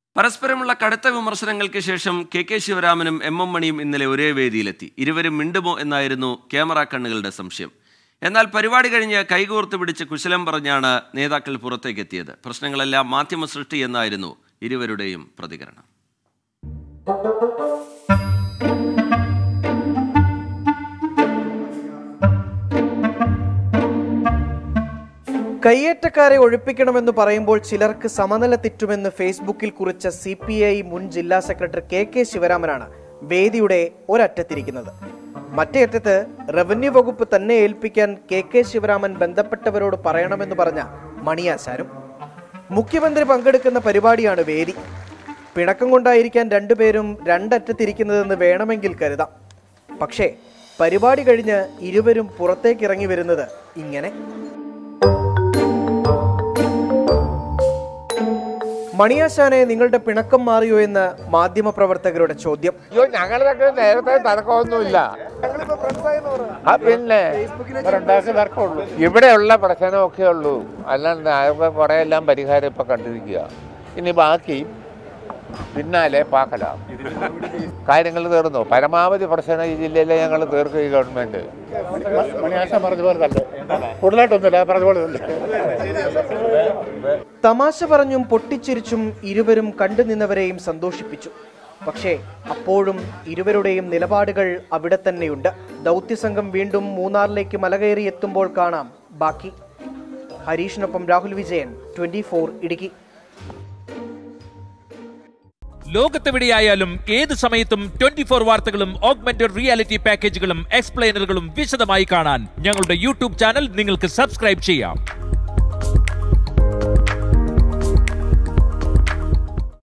പരസ്പരമുള്ള കടുത്ത വിമർശനങ്ങൾക്ക് ശേഷം കെ കെ ശിവരാമനും എം എം മണിയും ഇന്നലെ ഒരേ വേദിയിലെത്തി ഇരുവരും മിണ്ടുമോ എന്നായിരുന്നു ക്യാമറ കണ്ണുകളുടെ സംശയം എന്നാൽ പരിപാടി കഴിഞ്ഞ് കൈകോർത്ത് പിടിച്ച് കുശലം പറഞ്ഞാണ് നേതാക്കൾ പുറത്തേക്കെത്തിയത് പ്രശ്നങ്ങളെല്ലാം മാധ്യമ സൃഷ്ടി എന്നായിരുന്നു ഇരുവരുടെയും പ്രതികരണം കയ്യേറ്റക്കാരെ ഒഴിപ്പിക്കണമെന്ന് പറയുമ്പോൾ ചിലർക്ക് സമനില തെറ്റുമെന്ന് ഫേസ്ബുക്കിൽ കുറിച്ച സി പി ഐ മുൻ ജില്ലാ സെക്രട്ടറി കെ കെ ശിവരാമനാണ് വേദിയുടെ ഒരറ്റത്തിരിക്കുന്നത് മറ്റേ അറ്റത്ത് റവന്യൂ വകുപ്പ് തന്നെ ഏൽപ്പിക്കാൻ കെ കെ ശിവരാമൻ ബന്ധപ്പെട്ടവരോട് പറയണമെന്ന് പറഞ്ഞ മണിയാശാനും മുഖ്യമന്ത്രി പങ്കെടുക്കുന്ന പരിപാടിയാണ് വേദി പിണക്കം കൊണ്ടായിരിക്കാൻ രണ്ടുപേരും രണ്ടറ്റത്തിരിക്കുന്നതെന്ന് വേണമെങ്കിൽ കരുതാം പക്ഷേ പരിപാടി കഴിഞ്ഞ് ഇരുവരും പുറത്തേക്ക് ഇറങ്ങി വരുന്നത് ഇങ്ങനെ മണിയാശാനെ നിങ്ങളുടെ പിണക്കം മാറിയോ എന്ന് മാധ്യമപ്രവർത്തകരുടെ ചോദ്യം അയ്യോ ഞങ്ങളൊക്കെ നേരത്തെ തർക്കമൊന്നുമില്ല ആ പിന്നെ ഇവിടെയുള്ള പ്രശ്നമൊക്കെ ഉള്ളൂ അല്ലാണ്ട് അതൊക്കെ കുറേ എല്ലാം പരിഹാരം ഇപ്പൊ കണ്ടിരിക്കുക ഇനി ബാക്കി പിന്നാലെ പാക്കലാം കാര്യങ്ങൾ തീർന്നു പരമാവധി പ്രശ്നം ഈ ജില്ലയിലെ ഞങ്ങൾ തീർക്കും ഈ ഗവൺമെന്റ് മണിയാശ പറഞ്ഞ പോലെ തന്നെ കൂടുതലായിട്ടൊന്നുമില്ല പറഞ്ഞ പോലെ തന്നെ തമാശ പറഞ്ഞും പൊട്ടിച്ചിരിച്ചും ഇരുവരും കണ്ടു നിന്നവരെയും സന്തോഷിപ്പിച്ചു പക്ഷേ അപ്പോഴും ഇരുവരുടെയും നിലപാടുകൾ അവിടെ തന്നെയുണ്ട് ദൗത്യസംഘം വീണ്ടും മൂന്നാറിലേക്ക് മലകയറി എത്തുമ്പോൾ കാണാം ബാക്കി ഹരീഷിനൊപ്പം രാഹുൽ വിജയൻ ട്വന്റി ഇടുക്കി ലോകത്തെവിടെയായാലും ഏത് സമയത്തും ട്വന്റി ഫോർ വാർത്തകളും ഓഗ്മെന്റഡ് റിയാലിറ്റി പാക്കേജുകളും എക്സ്പ്ലെയിനറുകളും വിശദമായി കാണാൻ ഞങ്ങളുടെ യൂട്യൂബ് ചാനൽ നിങ്ങൾക്ക് സബ്സ്ക്രൈബ് ചെയ്യാം